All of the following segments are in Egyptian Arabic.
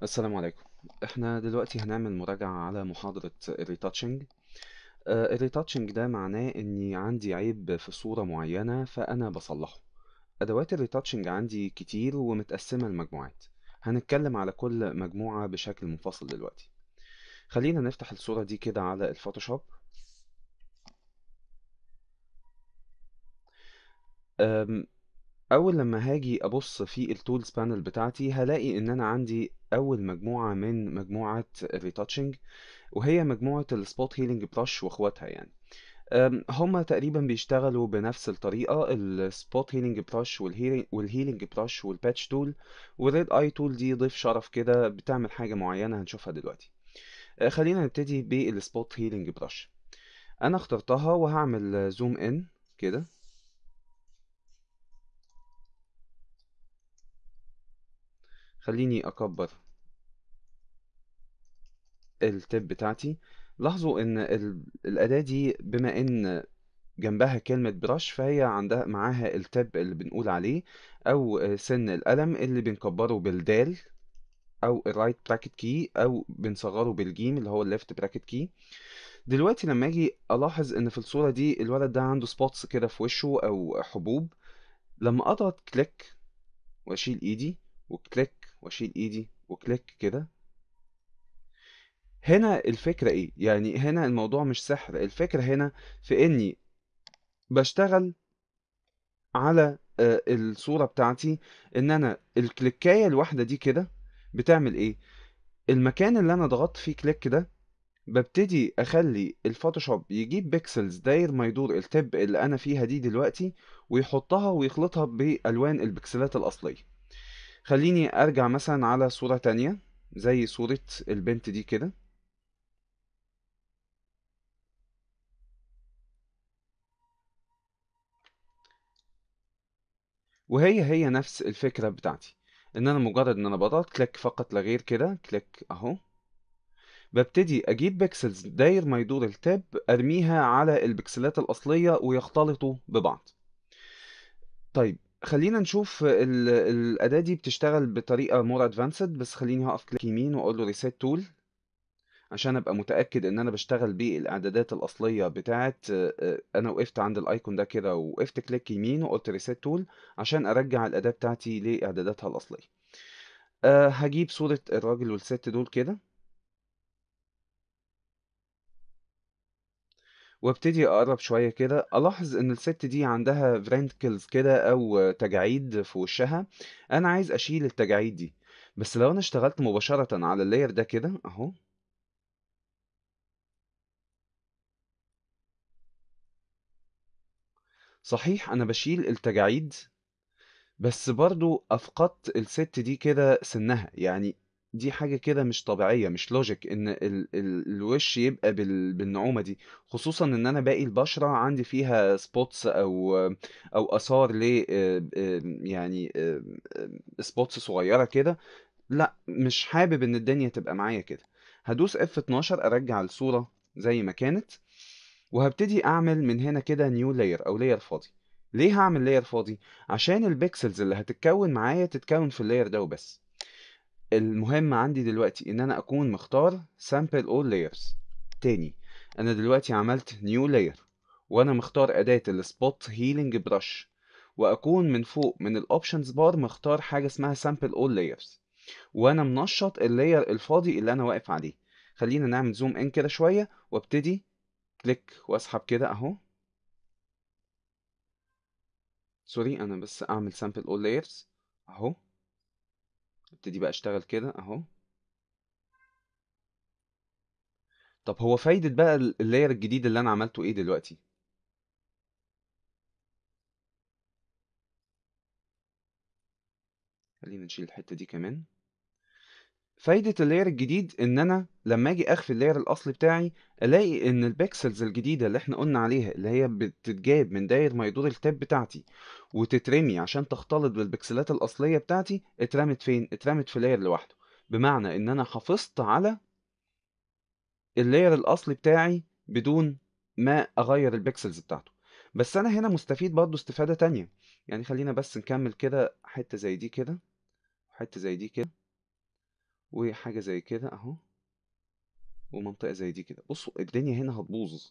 السلام عليكم احنا دلوقتي هنعمل مراجعة على محاضرة الريتاتشنج آه، الريتاتشنج ده معناه اني عندي عيب في صورة معينة فانا بصلحه ادوات الريتاتشنج عندي كتير ومتقسمة لمجموعات هنتكلم على كل مجموعة بشكل منفصل دلوقتي خلينا نفتح الصورة دي كده على الفوتوشوب أم، اول لما هاجي ابص في التولز بانل بتاعتي هلاقي ان انا عندي اول مجموعة من مجموعة الريتاتشنج وهي مجموعة السبوت هيلينج براش واخواتها يعني أم، هما تقريبا بيشتغلوا بنفس الطريقة السبوت هيلينج براش والهيلينج براش والباتش تول والريد اي تول دي ضيف شرف كده بتعمل حاجة معينة هنشوفها دلوقتي أه، خلينا نبتدي بالسبوت هيلينج براش انا اخترتها وهعمل زوم ان كده خليني اكبر التب بتاعتي لاحظوا ان ال- الاداة دي بما ان جنبها كلمة برش فهي عندها معاها التب اللي بنقول عليه او سن القلم اللي بنكبره بالدال او الرايت براكت كي او بنصغره بالجيم اللي هو الليفت براكت كي دلوقتي لما اجي الاحظ ان في الصورة دي الولد ده عنده سبوتس كده في وشه او حبوب لما اضغط كليك واشيل ايدي وكليك واشيل ايدي وكليك كده هنا الفكرة ايه يعني هنا الموضوع مش سحر الفكرة هنا في اني بشتغل على آه، الصورة بتاعتي ان انا الكليكاية الواحدة دي كده بتعمل ايه المكان اللي انا ضغطت فيه كليك ده ببتدي اخلي الفوتوشوب يجيب بيكسلز داير ما يدور التب اللي انا فيها دي دلوقتي ويحطها ويخلطها بالوان البكسلات الاصلية خليني ارجع مثلا على صورة تانية زي صورة البنت دي كده وهي هي نفس الفكرة بتاعتي ان انا مجرد ان انا بضغط كليك فقط لا غير كده كليك اهو ببتدي اجيب بيكسلز داير ما يدور التاب ارميها على البكسلات الاصلية ويختلطوا ببعض طيب خلينا نشوف ال- الاداة دي بتشتغل بطريقة مور ادفانسد بس خليني هقف كليك يمين واقول له ريسيت تول عشان ابقى متأكد ان انا بشتغل بالاعدادات الاصلية بتاعت آه، آه، انا وقفت عند الايكون ده كده وقفت كليك يمين وقلت ريسيت تول عشان ارجع الاداة بتاعتي لاعداداتها الاصلية أه هجيب صورة الراجل والست دول كده وابتدي اقرب شوية كده الاحظ ان الست دي عندها فرينكلز كده او تجاعيد في وشها انا عايز اشيل التجاعيد دي بس لو انا اشتغلت مباشرة على اللاير ده كده اهو صحيح انا بشيل التجاعيد بس برضو افقدت الست دي كده سنها يعني دي حاجة كده مش طبيعية مش لوجيك ان ال ال الوش يبقى بال بالنعومة دي خصوصا ان انا باقي البشرة عندي فيها سبوتس او او اثار ل آه، آه، يعني سبوتس صغيرة كده لا مش حابب ان الدنيا تبقى معايا كده هدوس F12 ارجع الصورة زي ما كانت وهبتدي اعمل من هنا كده نيو لاير او لاير فاضي ليه هعمل لاير فاضي عشان البيكسلز اللي هتتكون معايا تتكون في اللاير ده وبس المهم عندي دلوقتي ان انا اكون مختار sample all layers تاني انا دلوقتي عملت نيو لاير وانا مختار اداة السبوت هيلينج brush واكون من فوق من الاوبشنز بار مختار حاجة اسمها sample all layers وانا منشط اللاير الفاضي اللي انا واقف عليه خلينا نعمل زوم ان كده شوية وابتدي كليك واسحب كده اهو سوري انا بس اعمل sample all layers اهو ابتدي بقى اشتغل كده اهو طب هو فايدة بقى ال- اللاير الجديد اللي انا عملته ايه دلوقتي خلينا نشيل الحتة دي كمان فايدة اللاير الجديد ان انا لما اجي اخفي اللاير الاصلي بتاعي الاقي ان البكسلز الجديدة اللي احنا قلنا عليها اللي هي بتتجاب من داير ما يدور التاب بتاعتي وتترمي عشان تختلط بالبكسلات الاصلية بتاعتي اترمت فين اترمت في لاير لوحده بمعنى ان انا حافظت على اللاير الاصلي بتاعي بدون ما اغير البكسلز بتاعته بس انا هنا مستفيد برضه استفادة تانية يعني خلينا بس نكمل كده حتة زي دي كده وحتة زي دي كده وحاجة زي كده اهو ومنطقة زي دي كده بصوا الدنيا هنا هتبوظ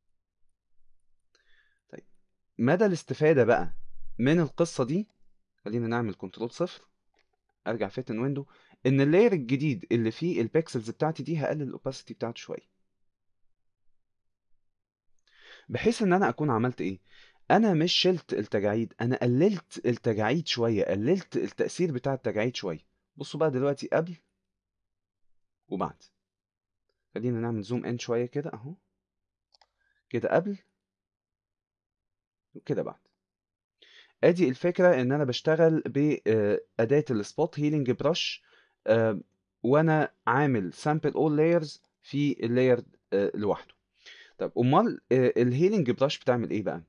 طيب مدى الاستفادة بقى من القصة دي خلينا نعمل كنترول صفر ارجع فيتن ويندو ان اللاير الجديد اللي فيه البيكسلز بتاعتي دي هقلل الاوباسيتي بتاعته شوية بحيث ان انا اكون عملت ايه انا مش شلت التجاعيد انا قللت التجاعيد شوية قللت التأثير بتاع التجاعيد شوية بصوا بقى دلوقتي قبل وبعد خلينا نعمل زوم ان شوية كده اهو كده قبل وكده بعد ادي الفكرة ان انا بشتغل بأداة السبوت هيلينج برش وانا عامل سامبل اول لايرز في اللاير لوحده طب امال الهيلينج برش بتعمل ايه بقى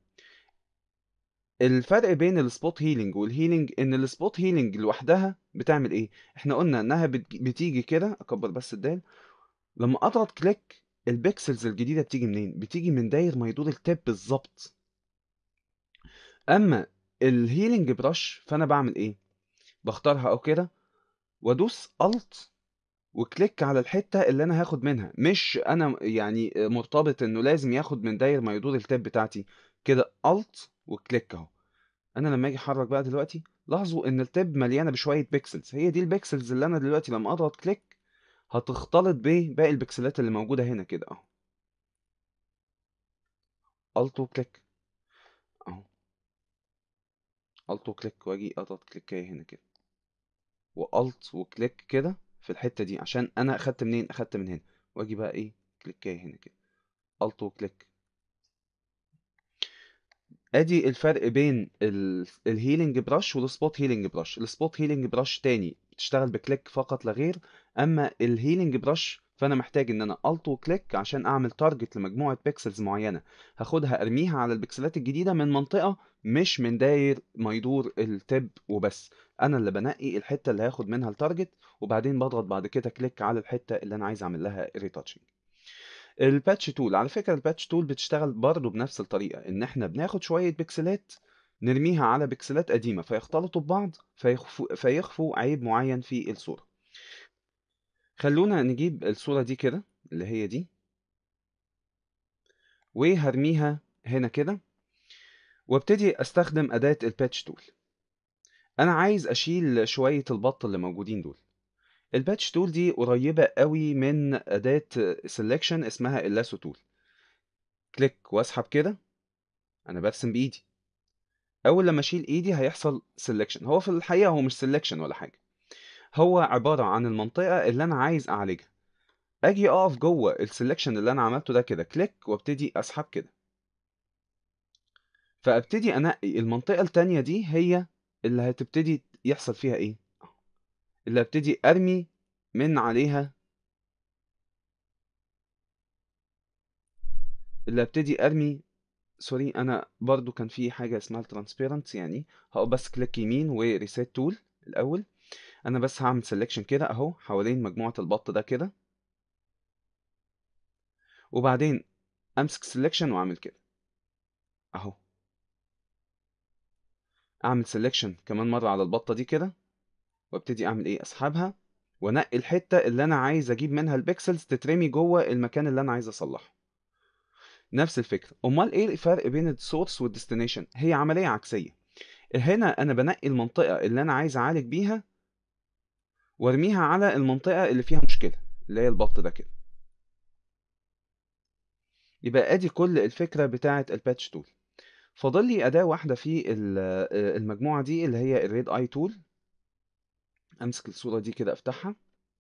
الفرق بين السبوت هيلينج والهيلينج ان السبوت هيلينج لوحدها بتعمل ايه احنا قلنا انها بت- بتيجي كده اكبر بس الدال لما اضغط كليك البكسلز الجديده بتيجي منين بتيجي من داير ما يدور التاب بالظبط اما الهيلينج برش فانا بعمل ايه بختارها او كده وادوس الت وكليك على الحته اللي انا هاخد منها مش انا يعني مرتبط انه لازم ياخد من داير ما يدور التاب بتاعتي كده الت وكليك اهو انا لما اجي احرك بقى دلوقتي لاحظوا ان التاب مليانه بشويه بيكسلز هي دي البيكسلز اللي انا دلوقتي لما اضغط كليك هتختلط بباقي البكسلات اللي موجوده هنا كده اهو الت وكليك اهو الت وكليك واجي اضغط كليكايه هنا كده والت وكليك كده في الحته دي عشان انا اخدت منين اخدت من هنا واجي بقى ايه كليكايه هنا كده الت وكليك ادي الفرق بين الهيلينج براش والسبوت هيلينج براش السبوت هيلينج براش تاني بتشتغل بكليك فقط لا غير اما الهيلينج براش فانا محتاج ان انا الت وكليك عشان اعمل تارجت لمجموعه بيكسلز معينه هاخدها ارميها على البكسلات الجديده من منطقه مش من داير ما يدور التاب وبس انا اللي بنقي الحته اللي هاخد منها التارجت وبعدين بضغط بعد كده كليك على الحته اللي انا عايز اعمل لها ريتاتشنج الباتش تول على فكرة الباتش تول بتشتغل برضه بنفس الطريقة ان احنا بناخد شوية بكسلات نرميها على بكسلات قديمة فيختلطوا ببعض فيخفوا, فيخفوا عيب معين في الصورة خلونا نجيب الصورة دي كده اللي هي دي وهرميها هنا كده وابتدي استخدم أداة الباتش تول انا عايز اشيل شوية البط اللي موجودين دول الباتش تول دي قريبة قوي من أداة سelection اسمها اللاسو تول كليك واسحب كده انا برسم بايدي اول لما اشيل ايدي هيحصل سelection هو في الحقيقة هو مش selection ولا حاجة هو عبارة عن المنطقة اللي انا عايز اعالجها اجي اقف جوه السلكشن اللي انا عملته ده كده كليك وابتدي اسحب كده فابتدي انقي المنطقة التانية دي هي اللي هتبتدي يحصل فيها ايه اللي هبتدي ارمي من عليها اللي هبتدي ارمي سوري انا برضو كان في حاجة اسمها الترانسبيرنت يعني هقف بس كليك يمين وريسيت تول الاول انا بس هعمل سelection كده اهو حوالين مجموعة البط ده كده وبعدين امسك selection واعمل كده اهو اعمل selection كمان مرة على البطة دي كده وابتدي اعمل ايه اسحبها وانقي الحتة اللي انا عايز اجيب منها البكسلز تترمي جوه المكان اللي انا عايز اصلحه نفس الفكرة امال ايه الفرق بين السورس والديستنيشن هي عملية عكسية هنا انا بنقي المنطقة اللي انا عايز اعالج بيها وارميها على المنطقة اللي فيها مشكلة اللي هي البط ده كده يبقى ادي كل الفكرة بتاعة الباتش تول فاضل لي أداة واحدة في المجموعة دي اللي هي الريد اي تول امسك الصورة دي كده افتحها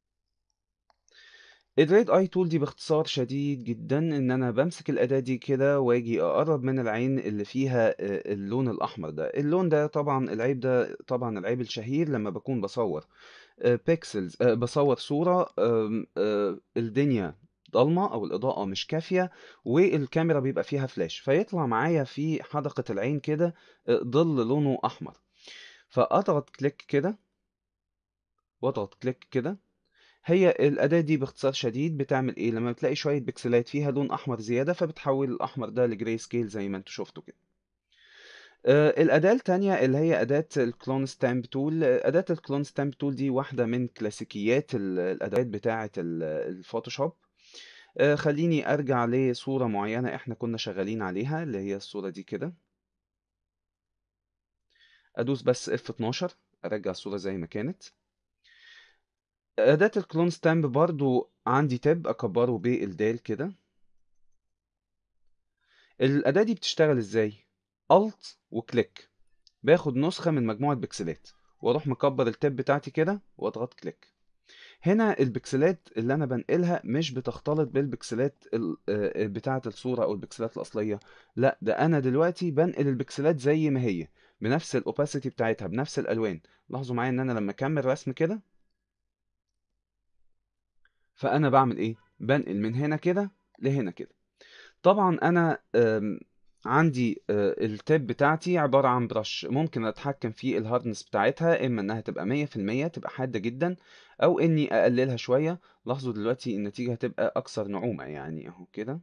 الريد اي تول دي باختصار شديد جدا ان انا بمسك الاداة دي كده واجي اقرب من العين اللي فيها اللون الاحمر ده اللون ده طبعا العيب ده طبعا العيب الشهير لما بكون بصور بيكسلز بصور صورة الدنيا ضلمة او الاضاءة مش كافية والكاميرا بيبقى فيها فلاش فيطلع معايا في حدقة العين كده ظل لونه احمر فاضغط كليك كده واضغط كليك كده هي الأداة دي باختصار شديد بتعمل إيه لما بتلاقي شوية بكسلات فيها لون أحمر زيادة فبتحول الأحمر ده لجراي سكيل زي ما انتوا شفتوا كده آه، الأداة التانية اللي هي أداة الكلون ستامب تول أداة الكلون ستامب تول دي واحدة من كلاسيكيات ال- الأدوات بتاعة ال- الفوتوشوب آه، خليني أرجع لصورة معينة إحنا كنا شغالين عليها اللي هي الصورة دي كده أدوس بس F12 أرجع الصورة زي ما كانت أداة الكلون ستامب برضو عندي تاب أكبره بالدال كده الأداة دي بتشتغل إزاي؟ Alt وكليك باخد نسخة من مجموعة بكسلات واروح مكبر التاب بتاعتي كده واضغط كليك هنا البكسلات اللي انا بنقلها مش بتختلط بالبكسلات ال- آه، بتاعة الصورة او البكسلات الاصلية لا ده انا دلوقتي بنقل البكسلات زي ما هي بنفس الاوباسيتي بتاعتها بنفس الالوان لاحظوا معايا ان انا لما اكمل رسم كده فانا بعمل ايه بنقل من هنا كده لهنا كده طبعا انا آم، عندي آه، التاب بتاعتي عبارة عن برش ممكن اتحكم في الهاردنس بتاعتها اما انها تبقى 100% تبقى حادة جدا او اني اقللها شوية لاحظوا دلوقتي النتيجة هتبقى اكثر نعومة يعني اهو كده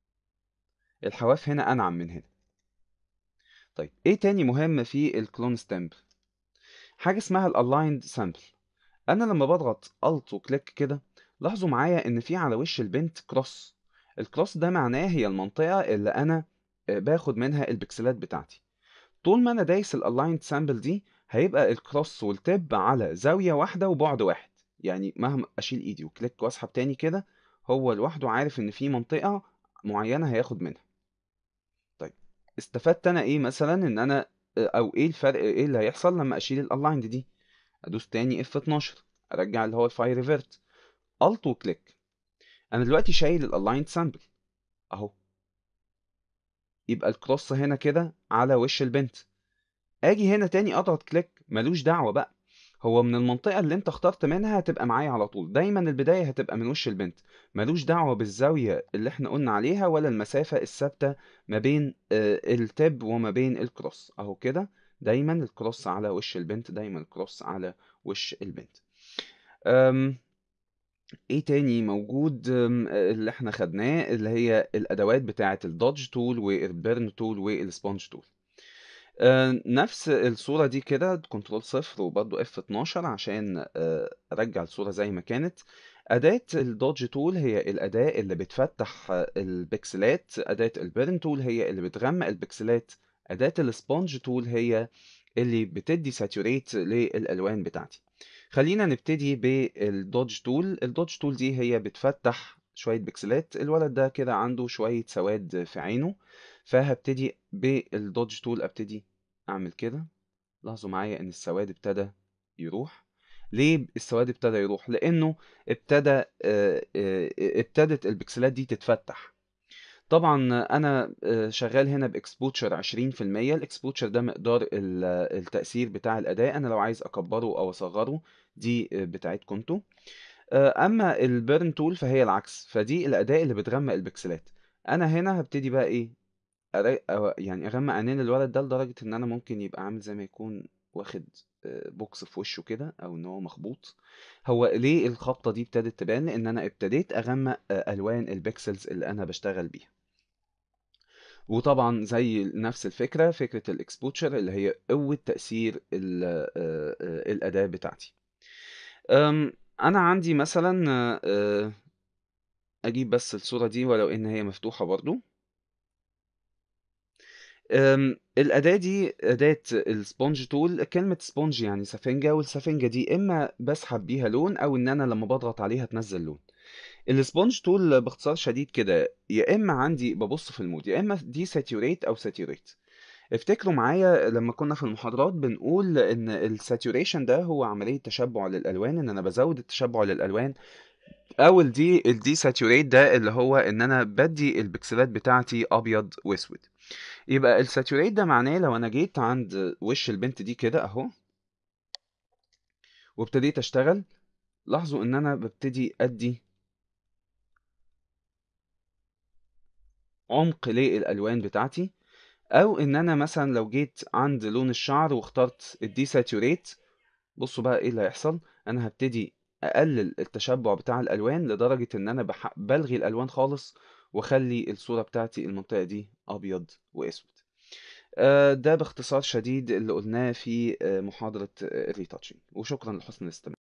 الحواف هنا انعم من هنا طيب ايه تاني مهم في الكلون ستامب حاجة اسمها الالايند سامبل انا لما بضغط الت وكليك كده لاحظوا معايا ان في على وش البنت كروس الكروس ده معناه هي المنطقة اللي انا آه، باخد منها البكسلات بتاعتي طول ما انا دايس الالايند سامبل دي هيبقى الكروس والتب على زاوية واحدة وبعد واحد يعني مهما اشيل ايدي وكليك واسحب تاني كده هو لوحده عارف ان في منطقة معينة هياخد منها طيب استفدت انا ايه مثلا ان انا او ايه الفرق ايه اللي هيحصل لما اشيل الالايند دي ادوس تاني F12 ارجع اللي هو الفاي ريفرت الت وكليك انا دلوقتي شايل الالايند سامبل اهو يبقى الكروس هنا كده على وش البنت اجي هنا تاني اضغط كليك ملوش دعوة بقى هو من المنطقة اللي انت اخترت منها هتبقى معايا على طول دايما البداية هتبقى من وش البنت ملوش دعوة بالزاوية اللي احنا قلنا عليها ولا المسافة الثابتة ما بين آه، التاب وما بين الكروس اهو كده دايما الكروس على وش البنت دايما الكروس على وش البنت أم، ايه تاني موجود أم، اللي احنا خدناه اللي هي الادوات بتاعة الدodge تول والبيرن تول والسبونج تول آه، نفس الصورة دي كده كنترول صفر وبرضه اف 12 عشان آه، ارجع الصورة زي ما كانت أداة الدوج تول هي الأداة اللي بتفتح آه، البكسلات أداة البيرن تول هي اللي بتغمق البكسلات أداة السبونج تول هي اللي بتدي ساتوريت للألوان بتاعتي خلينا نبتدي بالدوج تول الدوج تول دي هي بتفتح شوية بكسلات الولد ده كده عنده شوية سواد في عينه فهبتدي بالدوج تول ابتدي اعمل كده لاحظوا معايا ان السواد ابتدى يروح ليه السواد ابتدى يروح لانه ابتدى آه، آه، ابتدت البكسلات دي تتفتح طبعا انا آه، شغال هنا باكسبوتشر 20% الاكسبوتشر ده مقدار ال- التأثير بتاع الأداء انا لو عايز اكبره او اصغره دي آه، بتاعتكم انتوا آه، اما البيرن تول فهي العكس فدي الأداة اللي بتغمق البكسلات انا هنا هبتدي بقى ايه أرا... أو يعني اغمق عينين الولد ده لدرجة ان انا ممكن يبقى عامل زي ما يكون واخد آه، بوكس في وشه كده او ان هو مخبوط هو ليه الخبطة دي ابتدت تبان لان انا ابتديت اغمق آه، الوان البكسلز اللي انا بشتغل بيها وطبعا زي نفس الفكرة فكرة الاكسبوتشر اللي هي قوة تأثير ال- آه، آه، الأداة بتاعتي أم، انا عندي مثلا آه، آه، اجيب بس الصورة دي ولو ان هي مفتوحة برضو أم، الأداة دي أداة السبونج تول كلمة سبونج يعني سفنجة والسفنجة دي إما بسحب بيها لون أو إن أنا لما بضغط عليها تنزل لون السبونج تول باختصار شديد كده يا إما عندي ببص في المود يا إما دي ساتوريت أو ساتوريت افتكروا معايا لما كنا في المحاضرات بنقول إن الساتوريشن ده هو عملية تشبع للألوان إن أنا بزود التشبع للألوان أو الدي الدي ساتوريت ده اللي هو إن أنا بدي البكسلات بتاعتي أبيض وأسود يبقى الساتوريت ده معناه لو انا جيت عند وش البنت دي كده اهو وابتديت اشتغل لاحظوا ان انا ببتدي ادي عمق للالوان بتاعتي او ان انا مثلا لو جيت عند لون الشعر واخترت الدي ساتوريت بصوا بقى ايه اللي هيحصل انا هبتدي اقلل التشبع بتاع الالوان لدرجة ان انا بح... بلغي الالوان خالص واخلي الصورة بتاعتي المنطقة دي ابيض واسود آه، ده باختصار شديد اللي قلناه في آه، محاضرة الريتاتشنج وشكرا لحسن الاستماع